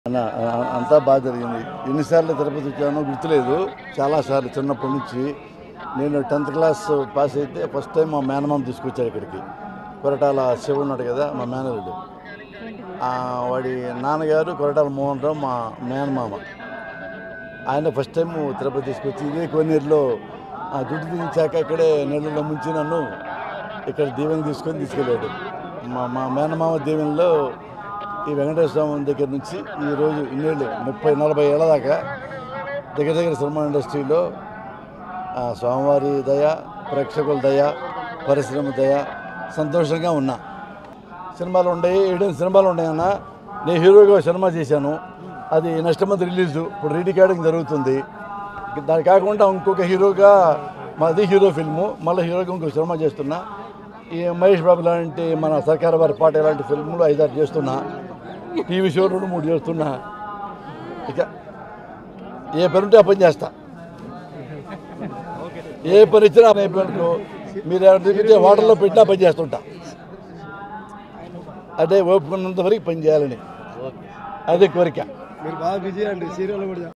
అన్న ఆ- అంతా బాగా జరిగింది ఎన్నిసార్లు తిరుపతి వచ్చానో గుర్తులేదు చాలాసార్లు చిన్నప్పటి నుంచి నేను టెన్త్ క్లాస్ పాస్ అయితే ఫస్ట్ టైం మా మేనమామ తీసుకొచ్చారు ఇక్కడికి కొరటాల శివ ఉన్నాడు కదా మా మేనరుడు ఆ, వాడి నాన్నగారు కొరటాల మోహన్ రావు మా మేనమామ ఆయన ఫస్ట్ టైం తిరుపతి తీసుకొచ్చి ఇదే కోనేరులో ఆ దుడ్డు దించాక ఇక్కడే నీళ్ళలో ముంచి నన్ను ఇక్కడ దీవెన తీసుకొని తీసుకెళ్ళాడు మా మా మేనమామ దీవెనలో ఈ వెంకటేశ్వర స్వామి దగ్గర నుంచి ఈరోజు ఇన్నేళ్ళు ముప్పై నలభై ఏళ్ళ దాకా దగ్గర దగ్గర సినిమా ఇండస్ట్రీలో ఆ స్వామివారి దయ ప్రేక్షకుల దయ పరిశ్రమ దయ సంతోషంగా ఉన్నా సినిమాలు ఉన్నాయి ఏడెనిమిది సినిమాలు ఉన్నాయన్న నేను హీరోగా ఒక సినిమా చేశాను అది నెక్స్ట్ మంత్ రిలీజ్ ఇప్పుడు రీ రికార్డింగ్ జరుగుతుంది దాని కాకుండా ఇంకొక హీరోగా మాది హీరో ఫిల్ము మళ్ళీ హీరోగా ఇంకొక సినిమా చేస్తున్నా ఈ మహేష్ బాబు లాంటి మన సర్కార్ వారి పాట ఇలాంటి ఫిల్ములు ఐదారు చేస్తున్నా టీవీ షో రెండు మూడు చేస్తున్నా ఇక ఏ పని ఉంటే ఆ పని చేస్తా ఏ పని ఇచ్చినా ఆ పని మీరు ఎవరి దగ్గర హోటల్లో పెట్టినా పని చేస్తుంటా అదే ఓపుకున్నంత వరకు పని చేయాలని అదే కోరిక మీరు బాగా బిజీ అండి సీరియల్ కూడా